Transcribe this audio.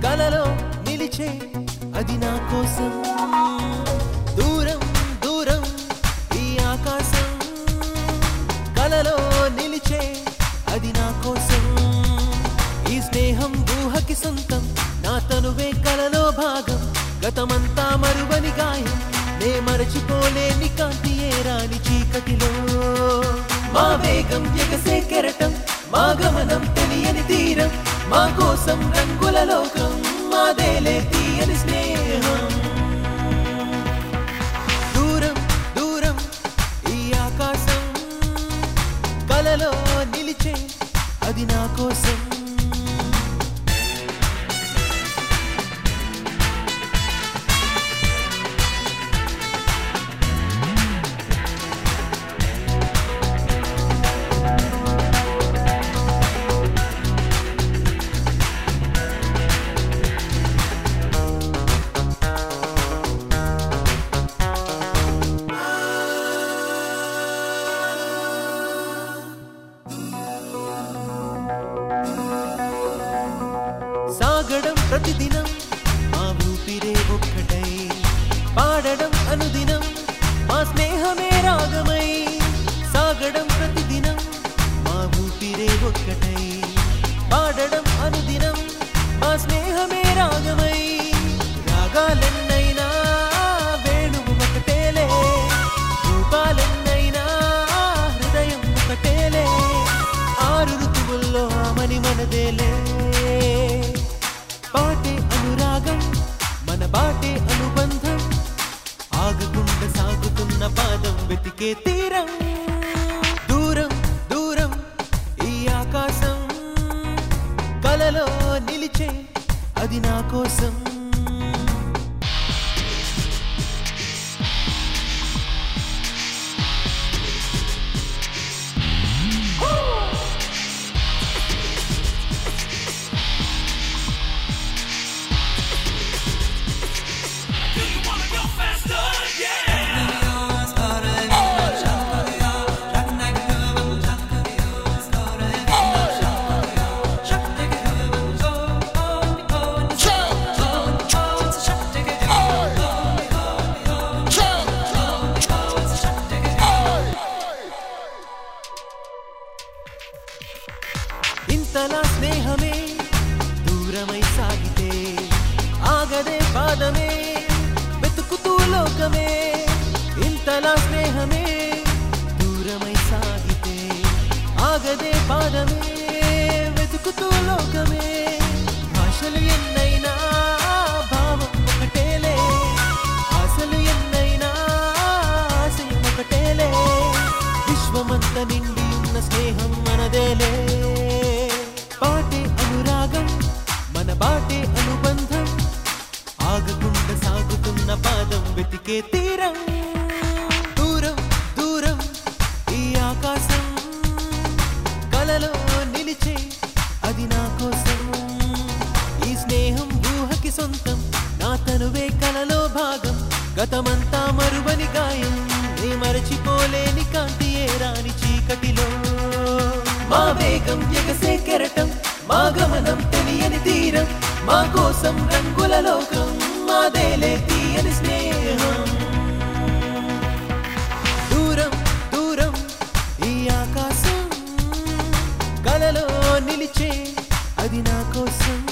కలలో నిలిచే అది నా కోసం దూరం దూరం ఈ ఆకాశం కలలో నిలిచే అది నా కోసం ఈ స్నేహం ఊహకి సొంతం నా తనువే కలలో భాగం గతమంతా మరువని గాయం నే మరచిపోలేని కాంతి ఏ రాని చీకటిలో మా వేగం ఎగసే కెరటం మా గమనం తెలియని తీరం మా కోసం రంగుల లోకం మాదేలే తీయని స్నేహం దూరం దూరం ఈ ఆకాశం కలలో నిలిచే అది నా కోసం సాగడం ప్రతిదినం మా ఊపిరే ఒక్కటై పాడడం అనుదినం మా స్నేహమే రాగమై సాగడం ప్రతిదినం మా ఊపిరే ఒక్కటై పాడడం అనుదినం మా స్నేహమే రాగమై రాగాలెన్నైనా వేణువు ఒకటేలే రూపాలెన్నైనా హృదయం ఒకటేలే ఆరు ఋతువుల్లో ఆమని మనదేలే పాటే అనురాగం మన బాటే అనుబంధం ఆగకుండా సాగుతున్న పాదం వెతికే తీరం దూరం దూరం ఈ ఆకాశం కలలో నిలిచే అది నా కోసం Do you wanna go faster? Yeah. ఇంతలా స్నేహమే దూరమై సాగితే ఆగదే పాదమే వెతుకుతూ లోకమే ఇంతలా స్నేహమే దూరమై సాగితే ఆగదే పాదమే వెతుకుతూ లోకమే భాషలు ఎన్నైనా భావం ఒకటేలే ఆశలు ఎన్నైనా ఆశయం ఒకటేలే విశ్వమంత నిండి ఉన్న స్నేహం మనదేలే పాటే అనురాగం మన బాటే అనుబంధం ఆగకుండా సాగుతున్న పాదం వెతికే తీరం దూరం దూరం ఈ ఆకాశం కలలో నిలిచే అది నా కోసం ఈ స్నేహం ఊహకి సొంతం నా తనువే కలలో భాగం గతమంతా మరువని గాయం నే మరచిపోలేని కాంతి ఏ రాని చీకటిలో మా వేగం ఎగసే కెరటం మా గమనం తెలియని తీరం మా కోసం రంగుల లోకం మాదేలే తీయని స్నేహం దూరం దూరం ఈ ఆకాశం కలలో నిలిచే అది నా కోసం